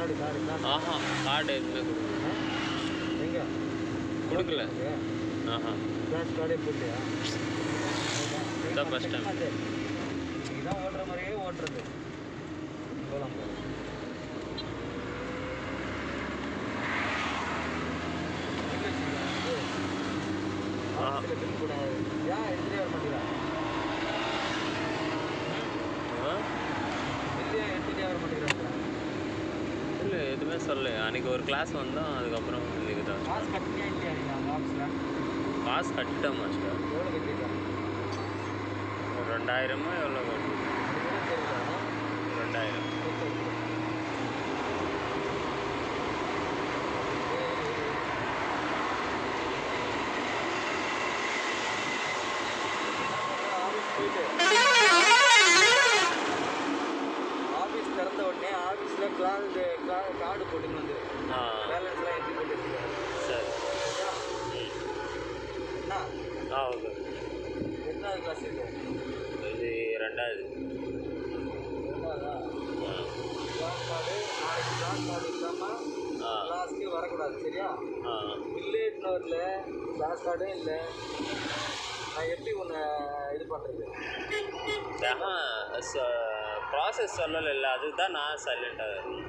Card card காசு ஆஹா card எதுவுமே கொடுக்கல எங்க கொடுக்கல ஆஹா கேஷ் கார்டே போட்டியா இதான் first time. இதான் ஓட்டுற மாதிரியே ஓட்டுறது போலாம் போலாம் ஆ. சில பில் கூட ஏன் என்ட்ரி வர மாட்டேங்கிறா ஆ? இல்லையா என்ட்ரி வர மாட்டேங்கிறாங்க இல்லை எதுவுமே சொல்லல அன்றைக்கி ஒரு கிளாஸ் வந்தோம் அதுக்கப்புறம் இதுக்கு தான் காசு கட்டினியா இல்லையா நீங்கள் அந்த ஆஃபீஸில் காசு கட்டிட்டோம் மாஸ்டர் எவ்வளோ கட்டிருக்காங்க ஒரு ரெண்டாயிரமா எவ்வளோ கட்டி ரெண்டாயிரம் ஆஃபீஸ் திறந்த உடனே ஆஃபீஸில் கிளாஸ் கார்டு போட்டுன்னு வந்து ஆ பேலன்ஸ்லாம் என்ட்ரி போட்டு வச்சுருக்காங்க சரி என்ன ஆ ஓகே எத்தனாவது கிளாஸ் இருக்கு இது ரெண்டாவது ரெண்டாவதா ஆ கிளாஸ் கார்டு நாளைக்கு கிளாஸ் கார்டு இல்லாமல் ஆ கிளாஸ்க்கு வரக்கூடாது சரியா ஆ பில்லு எடுத்துன்னு வரல கிளாஸ் கார்டும் இல்லை நான் எப்படி உன்னை இது பண்ணுறது ப்ராசஸ் சொல்லலைல்ல அதுதான் நான் சைலண்டாக இருக்கேன்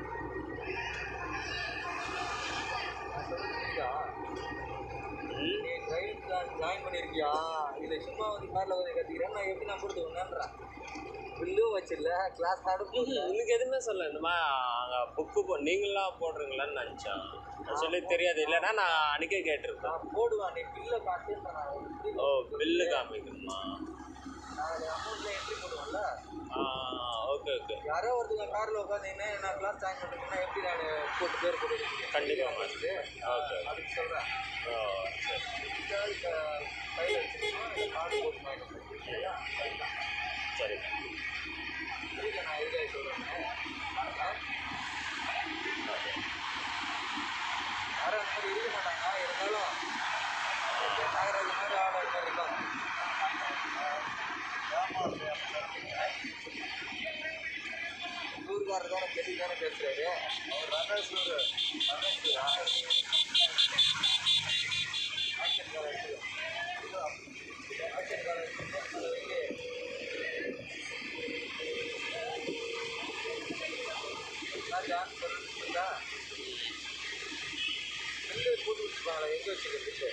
நான் சொல்லிருக்கியா ம் நீ டிரைவிங் கிளாஸ் ஜாயின் பண்ணியிருக்கியா இல்லை சும்மா வந்து காரில் வந்து கற்றுக்கிறேன் நான் எப்படி நான் கொடுத்து ஒன்றுன்றேன் பில்லும் வச்சிடல கிளாஸ் கார்டும் போடல உனக்கு எதுவுமே சொல்ல இந்த மாதிரி அங்கே புக்கு போ நீங்களாம் போடுறீங்களான்னு நினச்சேன் சொல்லி தெரியாது இல்லைன்னா நான் அன்றைக்கே கேட்டிருப்பேன் நான் போடுவேன் நீ பில்லை காட்டுன்றேன் நான் எப்படி ஓ பில்லு காமிக்கணுமா நான் அமௌண்ட்டில் என்ட்ரி போடுவேன்ல ஆ ஓகே ஓகே யாரோ ஒருத்தங்க காரில் உட்காந்தீங்கன்னா நான் கிளாஸ் ஜாயின் பண்ணிருக்கேன்னா எப்படி நான் போட்டு பேர் போட்டு கண்டிப்பா மாஸ்டர். ஓகே. அதுக்கு சொல்கிறேன் ஓ சரி கையில் வச்சுக்கணும் கார்டு போட்டு வாங்கிட்டு சரியா சரி புரியுதா நான் எதுக்காக சொல்கிறேன் யாரும் அந்த மாதிரி இருக்க மாட்டாங்க இருந்தாலும் நாகராஜ் மாதிரி ஆள் மாதிரி இருக்காங்க ஊருக்காரர் தானே பெரிய தானே பேசுறாரு அவர் ரமேஷ் ரமேஷ் பில்லு போட்டு வச்சுப்பாங்களா எங்கே வச்சுக்க பில்லு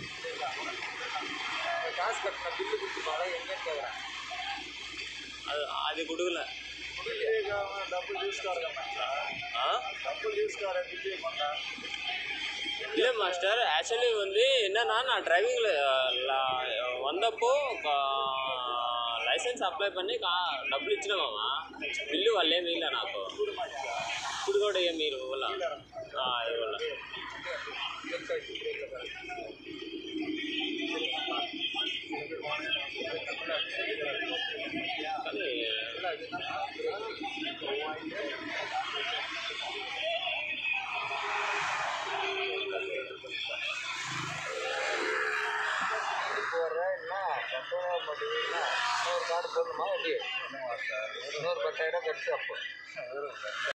காசு கட்டின பில்லு கொடுத்துருப்பாங்களா எங்கேன்னு கேட்குறேன் அது அது கொடுக்கல டபுள் யூஸ் கார் ஆ டபுள் யூஸ் கார் பில்லு பண்ணேன் இல்லை மாஸ்டர் ஆக்சுவலி வந்து என்னன்னா நான் டிரைவிங்கில் வந்தப்போ లైసెన్స్ అప్లై పని కా డబ్బులు ఇచ్చినామా బిల్లు వాళ్ళు ఏమి ఇలా నాకు ఇప్పుడు కూడా ఏం మీరు ఇవ్వాల ఆ, ఇవ్వాల కానీ போடுறேன் என்ன பத்தாயிரம் மாட்டேங்குதுன்னா இன்னொரு கார்டு போடணுமா எப்படி இன்னொரு பத்தாயிரம் கட்டு அப்போ